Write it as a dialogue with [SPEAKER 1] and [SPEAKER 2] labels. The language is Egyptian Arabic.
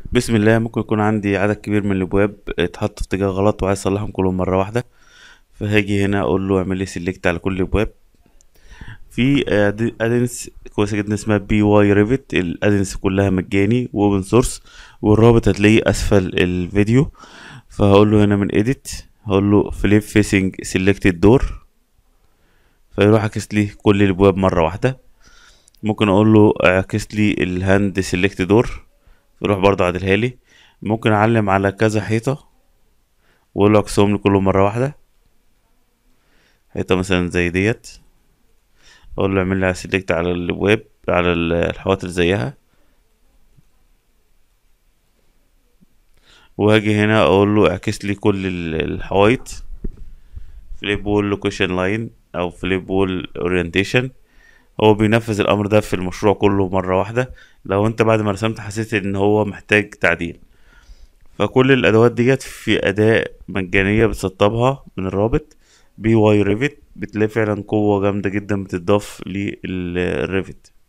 [SPEAKER 1] بسم الله ممكن يكون عندي عدد كبير من الابواب اتحط في اتجاه غلط وعايز اصلحهم كلهم مره واحده فهاجي هنا اقول له اعمل لي سيلكت على كل الابواب في ادنس كويسه جدا اسمها بي واي ريفت الادنس كلها مجاني واوبن سورس والرابط هتلاقيه اسفل الفيديو فهقول له هنا من اديت هقول له فليب فيسنج سيلكتد دور فيروح عكس لي كل الابواب مره واحده ممكن اقول له اعكس لي الهاند سيلكت دور يروح برضه عادلها لي ممكن اعلم على كذا حيطة واقول له اقسمهم لي كلهم مرة واحدة حيطة مثلا زي ديت اقول له اعمل لي سيلكت على الابواب على الحوائط اللي زيها وهاجي هنا اقول له اعكس لي كل الحوايط فليب وول لوكيشن لاين او فليب وول اورينتيشن هو بينفذ الامر ده في المشروع كله مره واحده لو انت بعد ما رسمت حسيت ان هو محتاج تعديل فكل الادوات ديت في اداة مجانية بتسطبها من الرابط بي واي ريفت بتلاقي فعلا قوة جامدة جدا بتضاف للريفت